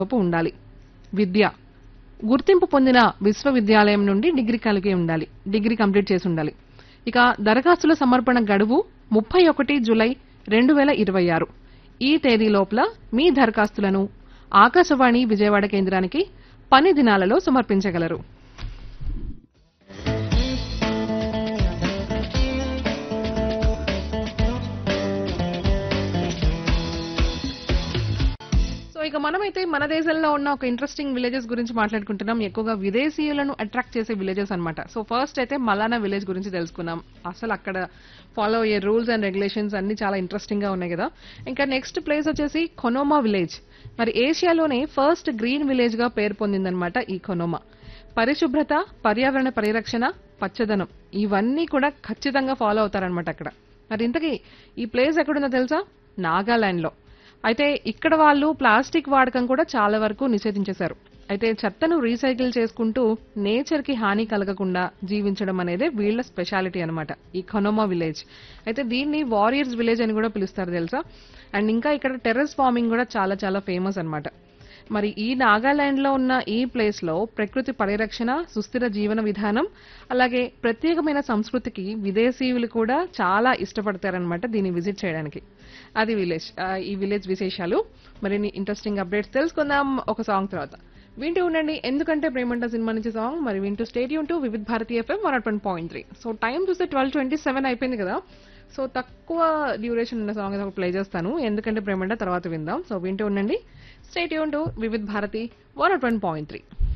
లోపు ఉండాలి విద్య గుర్తింపు పొందిన విశ్వవిద్యాలయం నుండి డిగ్రీ కలిగి ఉండాలి డిగ్రీ కంప్లీట్ చేసి ఉండాలి ఇక దరఖాస్తుల సమర్పణ గడువు ముప్పై ఒకటి జులై రెండు వేల ఇరవై ఆరు ఈ తేదీ లోపల మీ దరఖాస్తులను ఆకాశవాణి విజయవాడ కేంద్రానికి పని దినాలలో సమర్పించగలరు సో ఇక మనమైతే మన దేశంలో ఉన్న ఒక ఇంట్రెస్టింగ్ విలేజెస్ గురించి మాట్లాడుకుంటున్నాం ఎక్కువగా విదేశీయులను అట్రాక్ట్ చేసే విలేజెస్ అన్నమాట సో ఫస్ట్ అయితే మలానా విలేజ్ గురించి తెలుసుకున్నాం అసలు అక్కడ ఫాలో అయ్యే రూల్స్ అండ్ రెగ్యులేషన్స్ అన్ని చాలా ఇంట్రెస్టింగ్ గా ఉన్నాయి కదా ఇంకా నెక్స్ట్ ప్లేస్ వచ్చేసి కొనోమా విలేజ్ మరి ఏషియాలోనే ఫస్ట్ గ్రీన్ విలేజ్ గా పేరు పొందిందనమాట ఈ కొనోమా పరిశుభ్రత పర్యావరణ పరిరక్షణ పచ్చదనం ఇవన్నీ కూడా ఖచ్చితంగా ఫాలో అవుతారనమాట అక్కడ మరి ఇంతకీ ఈ ప్లేస్ ఎక్కడుందో తెలుసా నాగాలాండ్ లో అయితే ఇక్కడ వాళ్ళు ప్లాస్టిక్ వాడకం కూడా చాలా వరకు నిషేధించేశారు అయితే చెత్తను రీసైకిల్ చేసుకుంటూ నేచర్ కి హాని కలగకుండా జీవించడం అనేది వీళ్ళ స్పెషాలిటీ అన్నమాట ఈ ఖనోమా విలేజ్ అయితే దీన్ని వారియర్స్ విలేజ్ అని కూడా పిలుస్తారు తెలుసా అండ్ ఇంకా ఇక్కడ టెర్రస్ ఫార్మింగ్ కూడా చాలా చాలా ఫేమస్ అన్నమాట మరి ఈ నాగాలాండ్ లో ఉన్న ఈ ప్లేస్ లో ప్రకృతి పరిరక్షణ సుస్థిర జీవన విధానం అలాగే ప్రత్యేకమైన సంస్కృతికి విదేశీయులు కూడా చాలా ఇష్టపడతారనమాట దీన్ని విజిట్ చేయడానికి అది విలేజ్ ఆ, ఈ విలేజ్ విశేషాలు మరిన్ని ఇంట్రెస్టింగ్ అప్డేట్స్ తెలుసుకుందాం ఒక సాంగ్ తర్వాత వింటూ ఉండండి ఎందుకంటే ప్రేమంట సినిమా నుంచి సాంగ్ మరి వింటూ stay tuned to Vividh Bharati FM one one point three so time చూస్తే ట్వెల్వ్ ట్వంటీ సెవెన్ అయిపోయింది కదా సో తక్కువ డ్యూరేషన్ ఉన్న సాంగ్ ఏదో ప్లే చేస్తాను ఎందుకంటే ప్రేమంట తర్వాత విందాం సో వింటూ ఉండండి stay tuned to Vividh Bharati one one point three